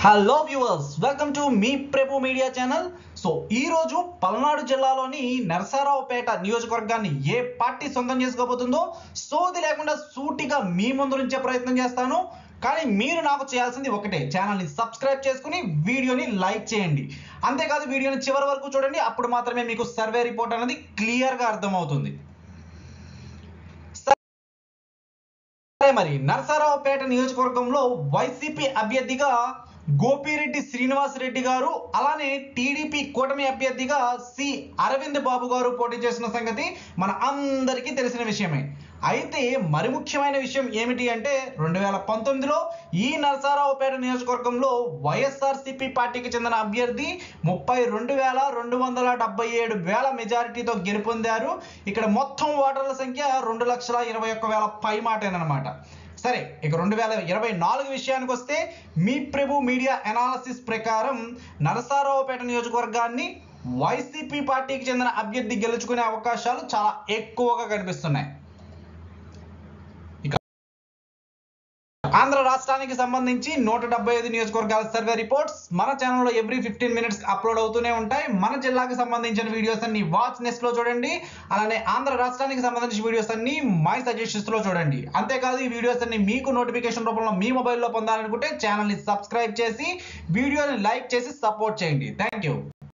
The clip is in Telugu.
హలో వ్యూవర్స్ వెల్కమ్ టు మీ ప్రభు మీడియా ఛానల్ సో ఈ రోజు పల్నాడు జిల్లాలోని నరసరావుపేట నియోజకవర్గాన్ని ఏ పార్టీ సొంతం చేసుకోబోతుందో సోది లేకుండా సూటిగా మీ ముందు నుంచే ప్రయత్నం చేస్తాను కానీ మీరు నాకు చేయాల్సింది ఒకటే ఛానల్ని సబ్స్క్రైబ్ చేసుకుని వీడియోని లైక్ చేయండి అంతేకాదు వీడియోని చివరి వరకు చూడండి అప్పుడు మాత్రమే మీకు సర్వే రిపోర్ట్ అనేది క్లియర్గా అర్థమవుతుంది సరే మరి నరసరావుపేట నియోజకవర్గంలో వైసీపీ అభ్యర్థిగా గోపిరెడ్డి శ్రీనివాస్ రెడ్డి గారు అలానే టీడీపీ కూటమి అభ్యర్థిగా సి అరవింద్ బాబు గారు పోటీ చేసిన సంగతి మన అందరికీ తెలిసిన విషయమే అయితే మరి ముఖ్యమైన విషయం ఏమిటి అంటే రెండు వేల పంతొమ్మిదిలో ఈ నరసరావుపేట నియోజకవర్గంలో వైఎస్ఆర్సీపీ పార్టీకి చెందిన అభ్యర్థి ముప్పై రెండు వేల రెండు వందల డెబ్బై ఏడు వేల మెజారిటీతో గెలుపొందారు ఇక్కడ మొత్తం ఓటర్ల సంఖ్య రెండు లక్షల ఇరవై ఒక్క వేల పై మాటేనమాట సరే ఇక రెండు వేల ఇరవై నాలుగు విషయానికి వస్తే మీ ప్రభు మీడియా అనాలసిస్ ప్రకారం నరసారావుపేట నియోజకవర్గాన్ని వైసీపీ పార్టీకి చెందిన అభ్యర్థి గెలుచుకునే అవకాశాలు చాలా ఎక్కువగా కనిపిస్తున్నాయి ఇక ఆంధ్ర రాష్ట్రానికి సంబంధించి నూట డెబ్బై ఐదు నియోజకవర్గాల సర్వే రిపోర్ట్స్ మన ఛానల్లో ఎవ్రీ ఫిఫ్టీన్ మినిట్స్ అప్లోడ్ అవుతూనే ఉంటాయి మన జిల్లాకి సంబంధించిన వీడియోస్ అన్ని వాచ్ నెస్ట్ లో చూడండి అలానే ఆంధ్ర రాష్ట్రానికి సంబంధించిన వీడియోస్ అన్ని మై సజెషన్స్ లో చూడండి అంతేకాదు ఈ వీడియోస్ అన్ని మీకు నోటిఫికేషన్ రూపంలో మీ మొబైల్లో పొందాలనుకుంటే ఛానల్ని సబ్స్క్రైబ్ చేసి వీడియోని లైక్ చేసి సపోర్ట్ చేయండి థ్యాంక్ యూ